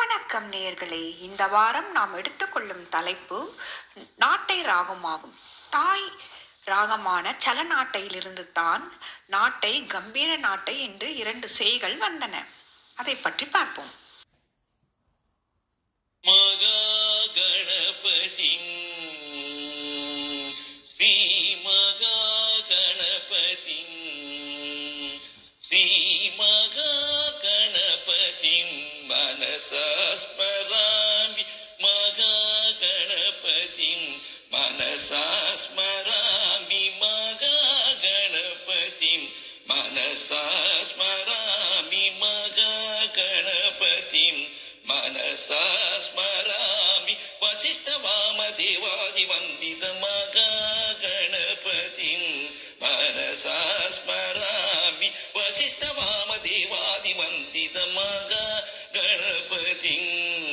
வணக்கம் நேயர்களே இந்த வாரம் நாம் எடுத்துக்கொள்ளும் தலைப்பு நாட்டை ராகமாகும் தாய் ராகமான சல நாட்டையிலிருந்து தான் நாட்டை கம்பீர நாட்டை என்று இரண்டு செய்கள் வந்தன அதை பற்றி பார்ப்போம் महागणपतिं श्रीमहागणपतिं श्रीमहागणपतिं मनसा स्मरामि महागणपतिं मनसा स्मरामि महागणपतिं मनसा स्मरामि महागणपतिं मनसा स्मरामि वसिष्ठवामदेवादिवन्दितमगागणपतिं मनसा स्मरामि वसिष्ठवामदेवादिवन्दितमगा गणपतिम्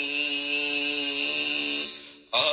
आ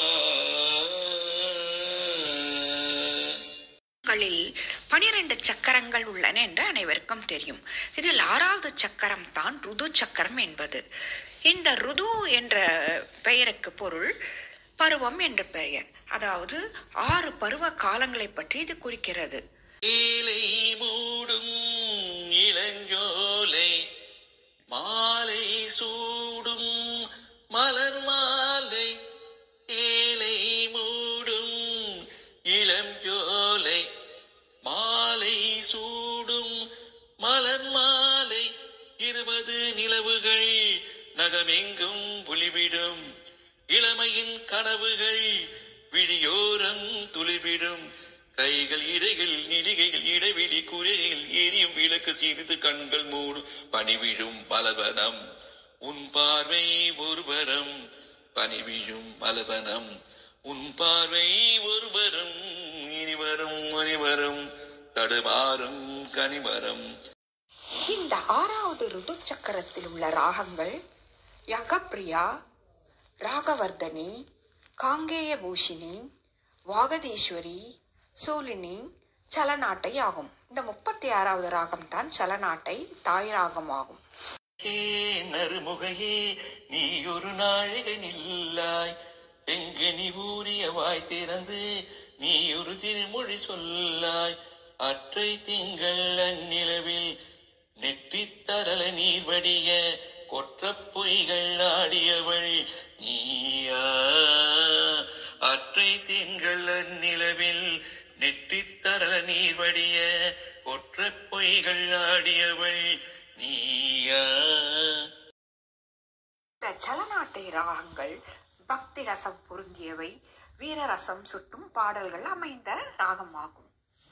களில் பனிரெண்டு சக்கரங்கள் உள்ளன என்று அனைவருக்கும் தெரியும் இதில் ஆறாவது சக்கரம் தான் ருது சக்கரம் என்பது இந்த ருது என்ற பெயருக்கு பொருள் பருவம் என்று பெயர் அதாவது ஆறு பருவ காலங்களை பற்றி இது குறிக்கிறது ஏலை மூடும் இளஞ்சோலை மாலை சூடும் மலர் மாலை ஏலை மூடும் இளம் ஜோலை மாலை சூடும் மலர் மாலை இருபது நிலவுகள் நகமெங்கும் புலிவிடும் இளமையின் கனவுகள் விழியோரம் துளிவிடும் கைகள் இடைகள் நிலிகைகள் இடைவெளி குறைகள் எரியும் விளக்கு சிறிது கண்கள் மூடும் பணிவிடும் பலவனம் உன் பார்வை ஒருவரம் பணிவிழும் பலவனம் உன் பார்வை ஒருவரும் இனிவரும் ஒருவரும் தடுமாறும் கனிமரம் இந்த ஆறாவது ருது சக்கரத்தில் உள்ள ராகங்கள் யகப்பிரியா ராகவர்தனி காங்கேய பூஷினி வாகதீஸ்வரி சூலினி சலநாட்டை ஆகும் இந்த முப்பத்தி ஆறாவது ராகம் தான் சலநாட்டை தாய் ராகம் ஆகும் ஏ நறுமுகையே நீ ஒரு நாழிகை நில்லாய் செங்கனி ஊறிய வாய் திறந்து நீ ஒரு திருமொழி சொல்லாய் அற்றை திங்கள் அந்நிலவில் நெற்றித் தரல நீர் வடிய கொற்றப் பொய்கள் ஆடியவள் நீயா அற்றை திங்கள் அந்நிலவில் நெற்றித் தரல நீர் வடிய கொற்றப் பொய்கள் ஆடியவள் நீயா இந்த சலநாட்டை ராகங்கள் பக்தி ரசம் பொருந்தியவை வீரரசம் சுட்டும் பாடல்கள் அமைந்த ராகமாகும்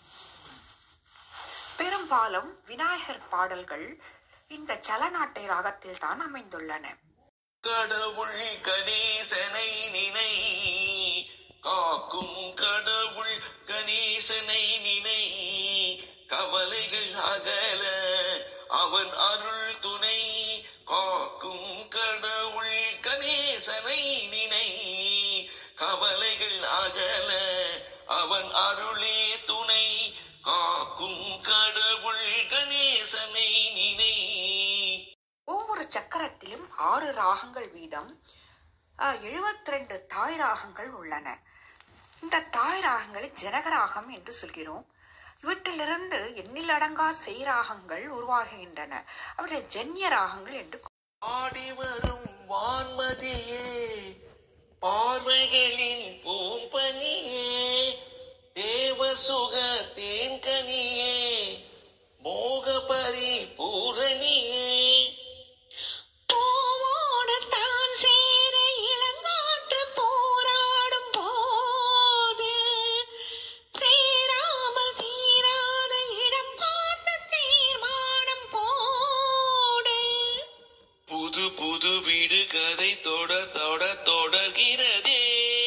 பெரும்பாலும் விநாயகர் பாடல்கள் இந்த சலநாட்டை ராகத்தில் தான் அமைந்துள்ளன கடவுள் கணேசனை நினை காக்கும் கடவுள் கணேசனை நினை கவலைகள் அகல அவன் அருள் துணை காக்கும் கடவுள் கணேசனை நினை கவலைகள் அகல அவன் அருளே துணை காக்கும் கடவுள் கணேசனை நினை ஒவ்வொரு சக்கரத்திலும் ஆறு ராகங்கள் வீதம் எழுபத்தி ரெண்டு தாய் ராகங்கள் உள்ளன இந்த தாய் ராகங்களை ஜனகராகம் என்று சொல்கிறோம் இவற்றிலிருந்து எண்ணிலடங்கா செய்ராகங்கள் உருவாகுகின்றன அவற்றை ஜன்ய ராகங்கள் என்று ஆடி வரும் வான்மதியே பார்வைகளின் பூம்பனியே தேவசுக தேன்கனியே மோகபரி பூரணியே பூவோடு தான் சேர இளங்காற்று போராடும் போது சேராமல் தீராத இடம் பார்த்து தீர்மானம் போடு புது புது வீடு கதை தொட தொட தொடர்கிறதே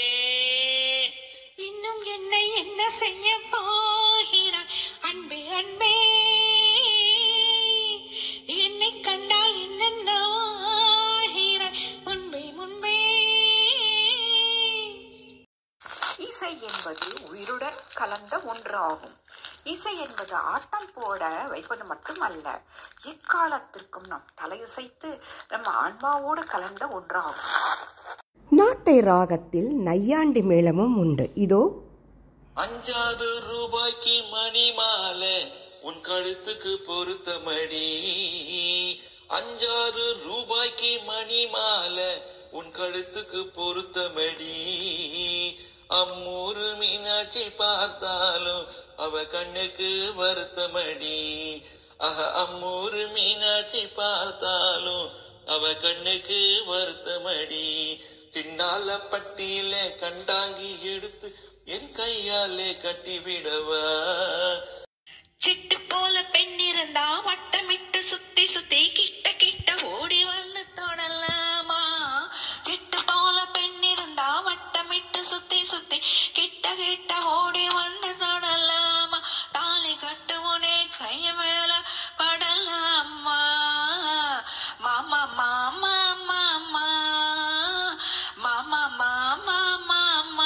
இன்னும் என்னை என்ன செய்ய போகிறாய் அன்பே அன்பே என்னை கண்டால் என்னென்ன ஆகிறாய் முன்பே முன்பே இசை என்பது உயிருடன் கலந்த ஒன்று ஆகும் இசை என்பது ஆட்டம் போட வைப்பது மட்டுமல்ல எக்காலத்திற்கும் நாம் தலையசைத்து நம்ம ஆன்மாவோடு கலந்த ஒன்றாகும் நாட்டை ராகத்தில் நையாண்டி மேளமும் உண்டு இதோ அஞ்சாறு ரூபாய்க்கு மணி மாலை உன் கழுத்துக்கு பொருத்தமடி அஞ்சாறு ரூபாய்க்கு மணி மாலை உன் கழுத்துக்கு பொருத்தமடி அம்மூரு மீனாட்சி பார்த்தாலும் அவ கண்ணுக்கு வருத்தமடி அஹ அம்மூரு மீனாட்சி பார்த்தாலும் அவ கண்ணுக்கு வருத்தமடி சின்னால பட்டியில கண்டாங்கி எடுத்து என் கையாலே கட்டிவிடவா சிட்டு போல பெண் இருந்தா வட்டமிட்டு சுத்தி சுத்தி கிட்ட கிட்ட ஓடி வந்து தொடலாமா சிட்டு போல பெண் இருந்தா வட்டமிட்டு சுத்தி சுத்தி கிட்ட கிட்ட ஓடி வந்து தொடலாமா தாலி கட்டுவோனே கைய மேல படலாமா மாமா மாமா மாமா மாமா மாமா மாமா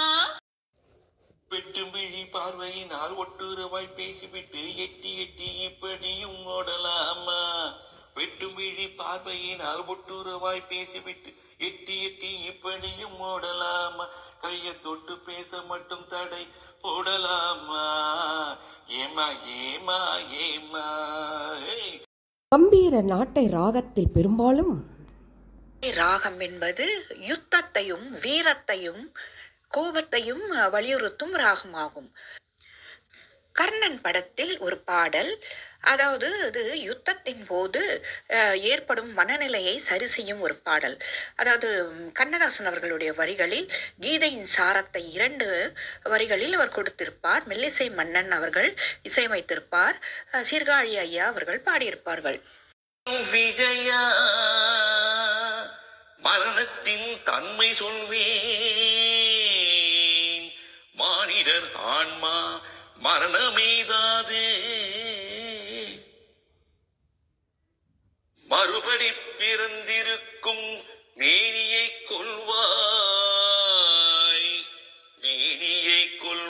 வெட்டு விழி பார்வையினால் ஒட்டுறவாய் பேசிவிட்டு எட்டி எட்டி இப்படியும் ஓடலாமா வெட்டு விழி பார்வையினால் ஒட்டுறவாய் பேசிவிட்டு எட்டி எட்டி இப்படியும் ஓடலாமா கைய தொட்டு பேச மட்டும் தடை போடலாமா ஏமா ஏமா ஏமா ஏய். கம்பீர நாட்டை ராகத்தில் பெரும்பாலும் ராகம் என்பது யுத்தத்தையும் வீரத்தையும் கோபத்தையும் வலியுறுத்தும் ராகமாகும் கர்ணன் படத்தில் ஒரு பாடல் அதாவது இது யுத்தத்தின் போது அஹ், ஏற்படும் மனநிலையை சரி செய்யும் ஒரு பாடல் அதாவது ம், கண்ணதாசன் அவர்களுடைய வரிகளில் கீதையின் சாரத்தை இரண்டு வரிகளில் அவர் கொடுத்திருப்பார் மெல்லிசை மன்னன் அவர்கள் இசையமைத்திருப்பார் அஹ், சீர்காழி ஐயா அவர்கள் பாடியிருப்பார்கள் விஜயா மரணத்தின் தன்மை சொல்வேன் மானிடர் ஆன்மா மரணமெய்தாது மறுபடி பிறந்திருக்கும் மேனியை கொள்வாய் மேனியை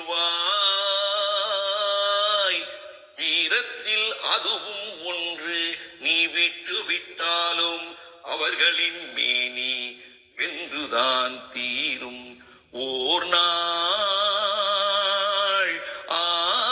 கொள்வாய் வீரத்தில் அதுவும் ஒன்று நீ விட்டு விட்டாலும் அவர்களின் மேனி வெந்துதான் தீரும் ஓர் நாள் ஆ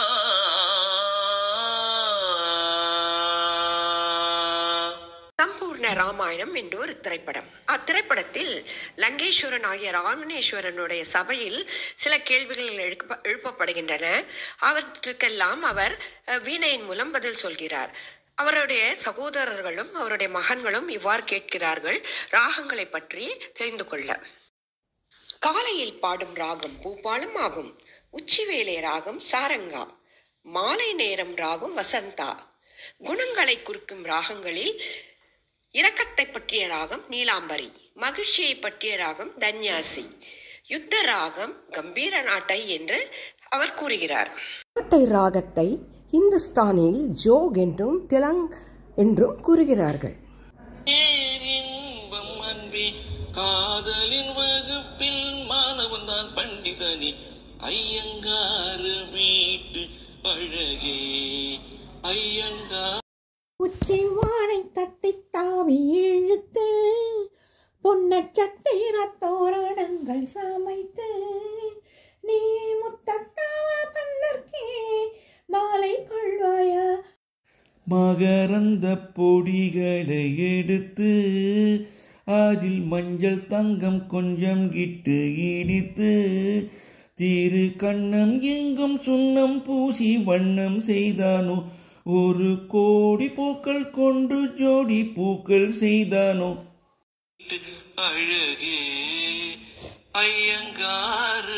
சம்பூர்ண ராமாயணம் என்று ஒரு திரைப்படம் அத்திரைப்படத்தில் லங்கேஸ்வரன் ஆகிய ராமணேஸ்வரனுடைய சபையில் சில கேள்விகள் எழுப்ப எழுப்பப்படுகின்றன அவற்றுக்கெல்லாம் அவர் அஹ், வீணையின் மூலம் பதில் சொல்கிறார் அவருடைய சகோதரர்களும் அவருடைய மகன்களும் இவ்வாறு கேட்கிறார்கள் ராகங்களை பற்றி தெரிந்து கொள்ள காலையில் பாடும் ராகம் பூபாலம் ஆகும் உச்சிவேலை ராகம் சாரங்கா மாலை நேரம் ராகம் வசந்தா குணங்களை குறிக்கும் ராகங்களில் இரக்கத்தை பற்றிய ராகம் நீலாம்பரி மகிழ்ச்சியை பற்றிய ராகம் தன்யாசி யுத்த ராகம் கம்பீர நாட்டை என்று அவர் கூறுகிறார் நாட்டை ராகத்தை இந்துஸ்தானில் ஜோக் என்றும் திலங் என்றும் கூறுகிறார்கள் பேரின்பம் அன்பே காதலின் வகுப்பில் மாணவன் தான் பண்டிதனி ஐயங்காறு வீட்டு அழகே ஐயங்கார் உச்சி வானை தத்தி தாவி இழுத்து பொன்னட்சத்திர தோரணங்கள் சமைத்து நீ முத்தத்தாவ பன்னர் கீழே மாலை கொள்வாயா மகரந்த பொடிகளை எடுத்து அதில் மஞ்சள் தங்கம் கொஞ்சம் இட்டு இடித்து திரு கண்ணம் எங்கும் சுண்ணம் பூசி வண்ணம் செய்தானோ ஒரு கோடி பூக்கள் கொண்டு ஜோடி பூக்கள் செய்தானோ அழகே ஐயங்கார